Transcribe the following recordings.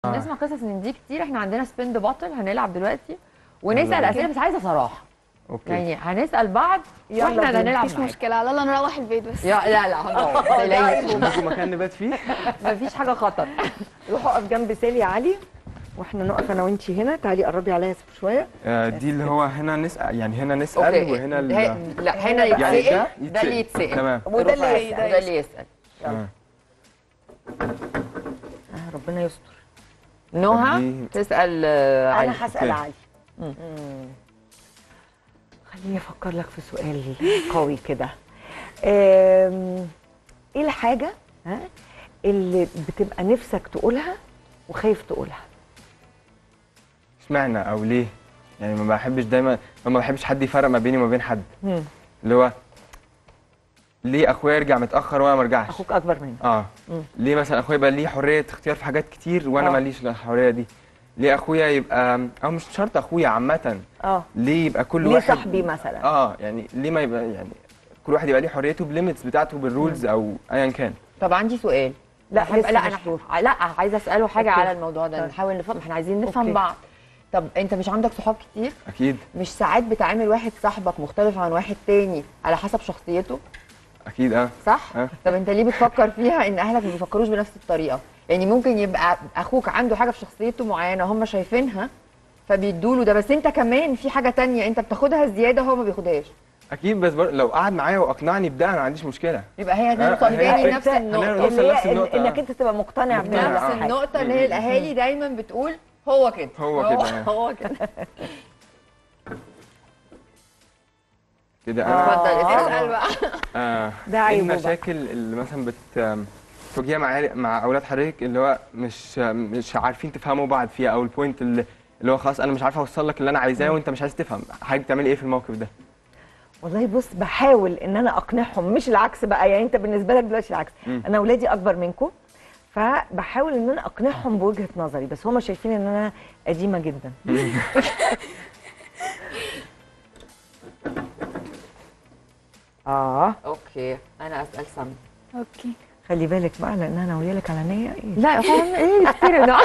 عشان آه. نسمع قصص من دي كتير احنا عندنا سبين باتل هنلعب دلوقتي ونسال يلا. اسئله بس عايزه صراحه اوكي يعني هنسال بعض يلا واحنا بينا. هنلعب مفيش معاك. مشكله يلا نروح البيت بس يا لا لا هنروح تقلقيش. عندكم مكان نبات فيه مفيش حاجه خطر روح اقف جنب سالي يا علي واحنا نقف انا وانتي هنا تعالي قربي عليا شويه آه، دي اللي هو هنا نسال يعني هنا نسال اوكي وهنا ال- هي- لا هنا يعني يتسال ده ده اللي يتسال تمام وده اللي رفعي. يسأل. ده اللي يسال تمام. آه، ربنا يستر نهى دي- تسال آه، علي انا هسال أوكي. علي مم. خليني افكر لك في سؤال قوي كده آم، ايه الحاجه ها اللي بتبقى نفسك تقولها وخايف تقولها اشمعنى او ليه يعني ما بحبش دايما ما بحبش حد يفرق ما بيني وما بين حد مم. اللي هو ليه اخويا يرجع متاخر وانا ما ارجعش اخوك اكبر منك اه مم. ليه مثلا اخويا يبقى ليه حريه اختيار في حاجات كتير وانا آه. ماليش الحريه دي ليه اخويا يبقى او مش شرط اخويا عامه اه ليه يبقى كل ليه واحد صاحبي مثلا اه يعني ليه ما يبقى يعني كل واحد يبقى ليه حريته بليميتس بتاعته بالرولز او ايا كان طب عندي سؤال لا، بحب- لسه لا مش انا دور. ح- لا عايزه اساله حاجه أوكي. على الموضوع ده طيب. نحاول نفهم احنا عايزين نفهم أوكي. بعض طب انت مش عندك صحاب كتير اكيد مش ساعات بتعامل واحد صاحبك مختلف عن واحد تاني على حسب شخصيته اكيد اه صح آه. طب انت ليه بتفكر فيها ان اهلك ما بيفكروش بنفس الطريقه يعني ممكن يبقى اخوك عنده حاجه في شخصيته معينه هم شايفينها فبيدوا له ده بس انت كمان في حاجه تانية انت بتاخدها زياده هو ما بياخدهاش اكيد بس بر... لو قعد معايا واقنعني بده انا ما عنديش مشكله يبقى هي آه، نقطه هي- تاني هي- نفس خلينا النقطه نوصل اللي نفس هي النقطة. إن- انك انت تبقى مقتنع مقتنع. بنفس نفس آه. الحاجه النقطه اللي هي الاهالي دايما بتقول هو كده هو كده، آه. هو كده كده انا اتفضل آه. اسال بقى آه ده ايه عيبه بقى. المشاكل اللي مثلا بت تواجهها مع مع اولاد حضرتك اللي هو مش مش عارفين تفهموا بعض فيها او البوينت اللي اللي هو خلاص انا مش عارف اوصل لك اللي انا عايزاه وانت مش عايز تفهم حضرتك بتعملي ايه في الموقف ده والله بص بحاول ان انا اقنعهم مش العكس بقى يعني انت بالنسبه لك دلوقتي العكس مم. انا اولادي اكبر منكم فبحاول ان انا اقنعهم بوجهه نظري بس هم شايفين ان انا قديمه جدا اه اوكي انا اسال سام اوكي خلي بالك بقى لان انا ناويه لك على نيه ايه لا فاهم ايه كتير ده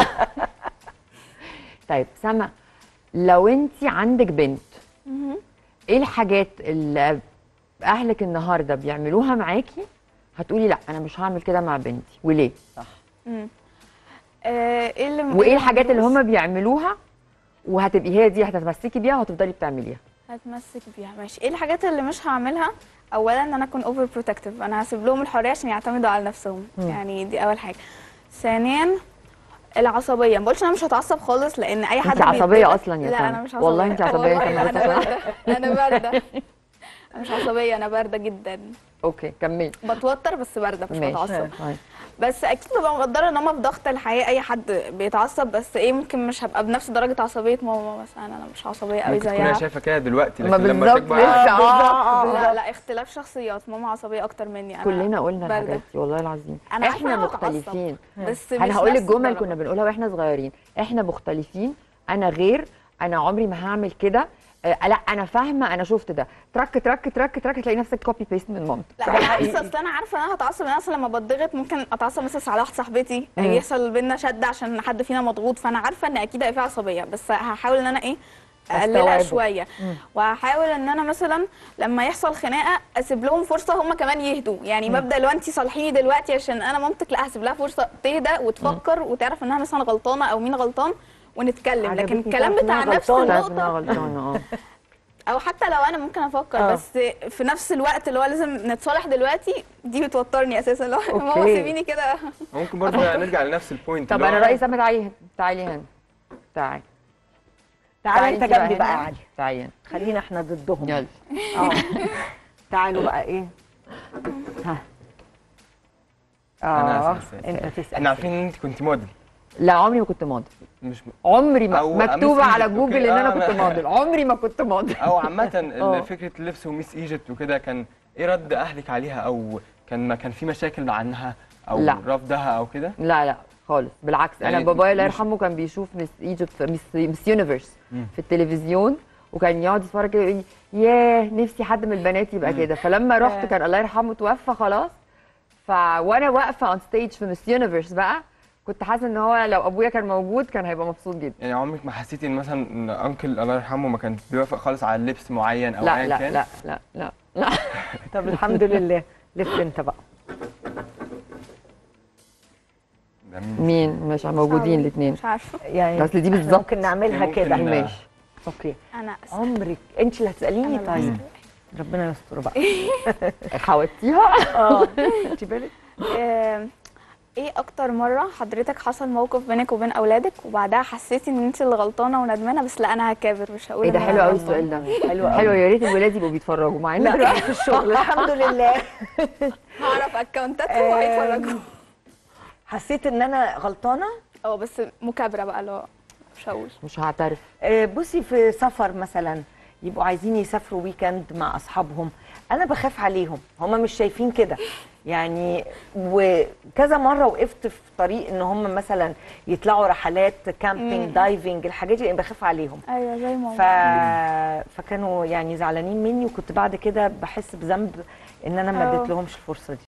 طيب سما لو انت عندك بنت ايه الحاجات اللي اهلك النهارده بيعملوها معاكي هتقولي لا انا مش هعمل كده مع بنتي وليه مم. آه، ايه اللي وايه الحاجات اللي معملوش؟ هم بيعملوها وهتبقي هي دي هتتمسكي بيها وهتفضلي بتعمليها هتمسك بيها ماشي ايه الحاجات اللي مش هعملها اولا ان انا اكون اوفر بروتكتيف انا هسيب لهم الحريه عشان يعتمدوا على نفسهم يعني دي اول حاجه ثانيا العصبيه ما بقولش انا مش هتعصب خالص لان اي حد انت عصبيه بيتضايق- اصلا يا لا سما انا مش عصبيه والله انت عصبيه والله انت ما انا قلتش بارده انا بارده انا مش عصبيه انا بارده جدا اوكي كملي بتوتر بس بارده مش ماشي بتعصب طيب. بس اكيد ببقى مقدره ان هم في ضغط الحياه اي حد بيتعصب بس ايه ممكن مش هبقى بنفس درجه عصبيه ماما مثلا انا مش عصبيه قوي ممكن تكون زيها هي شايفه كده دلوقتي ما لكن لما بالظبط تكبر لسه آه، اه لا لا اختلاف شخصيات ماما عصبيه اكتر مني انا كلنا قلنا باردة. الحاجات دي والله العظيم أنا عارفة احنا أنا بتعصب. مختلفين بس مش انا هقول لك نفس جمل الدرجة. كنا بنقولها واحنا صغيرين احنا مختلفين انا غير انا عمري ما هعمل كده آه لا انا فاهمه انا شفت ده ترك ترك ترك ترك تلاقي نفسك كوبي بيست من مامتك لا بالعكس اصل انا عارفه ان انا هتعصب انا اصلا لما بتضغط ممكن اتعصب مثلا على واحده صاحبتي يحصل بينا شد عشان حد فينا مضغوط فانا عارفه ان اكيد هيبقى في عصبيه بس هحاول ان انا ايه اقللها أستوعبه. شويه وهحاول ان انا مثلا لما يحصل خناقه اسيب لهم فرصه هم كمان يهدوا يعني مبدا لو انت صالحيني دلوقتي عشان انا مامتك لا هسيب لها فرصه تهدى وتفكر وتعرف انها مثلا غلطانه او مين غلطان ونتكلم لكن عجبتني الكلام تعرف إنها بتاع نفس غلطانة. تعرف انها النقطه غلطانه اه او حتى لو انا ممكن افكر آه. بس في نفس الوقت اللي هو لازم نتصالح دلوقتي دي بتوترني اساسا لو ماما أوكي. سيبيني كده ممكن برضه نرجع لنفس البوينت طب اللي انا هو رايي سما تعالي هنا تعالي هنا تعالي تعالى انت جنبي هنا. بقى يا علي تعالي هنا. خلينا احنا ضدهم يلا اه تعالوا بقى ايه ها أنا اه أسأل. انت تسال احنا عارفين ان انت كنت موديل لا عمري ما كنت موديل مش عمري ما أو مكتوبه Miss على Egypt جوجل وكده. ان انا آه، كنت ما- موديل عمري ما كنت موديل او عامه آه. فكره اللبس وميس ايجيبت وكده كان ايه رد اهلك عليها او كان ما كان في مشاكل عنها او لا. رفضها او كده لا لا خالص بالعكس انا يعني بابايا الله مش- يرحمه كان بيشوف مس ايجيبت مس مس يونيفرس مم. في التلفزيون وكان يقعد يتفرج كده يقول لي ياه نفسي حد من البنات يبقى كده فلما رحت آه. كان الله يرحمه توفى خلاص ف وانا واقفه اون ستيج في مس يونيفرس بقى كنت حاسه ان هو لو ابويا كان موجود كان هيبقى مبسوط جدا يعني عمرك ما حسيتي ان مثلا ان انكل الله يرحمه ما كان بيوافق خالص على لبس معين او لا ايا لا كان لا لا لا لا طب الحمد لله لف انت بقى ده مين؟ مين مش موجودين الاثنين مش عارفه يعني اصل دي بالظبط ممكن نعملها ممكن كده ن- ماشي اوكي انا أسف. عمرك انت اللي هتساليني أنا طيب بس. ربنا يستر بقى حاولتيها اه انت بالك آم، ايه اكتر مره حضرتك حصل موقف بينك وبين اولادك وبعدها حسيتي ان انت اللي غلطانه وندمانه بس لا انا هكابر مش هقول ايه ده إن حلو أنا قوي غلطانة. السؤال ده حلو قوي. حلو يا ريت الولاد يبقوا بيتفرجوا مع ان لا دلوقتي في الشغل الحمد لله هعرف اكونتاتهم وهيتفرجوا حسيت ان انا غلطانه اه بس مكابره بقى اللي هو مش هقول مش هعترف آه، بصي في سفر مثلا يبقوا عايزين يسافروا ويكند مع اصحابهم انا بخاف عليهم هم مش شايفين كده يعني وكذا مره وقفت في طريق ان هم مثلا يطلعوا رحلات كامبينج مم. دايفنج الحاجات دي أنا بخاف عليهم ايوه زي ما ف... فكانوا يعني زعلانين مني وكنت بعد كده بحس بذنب ان انا ما اه. اديت لهمش الفرصه دي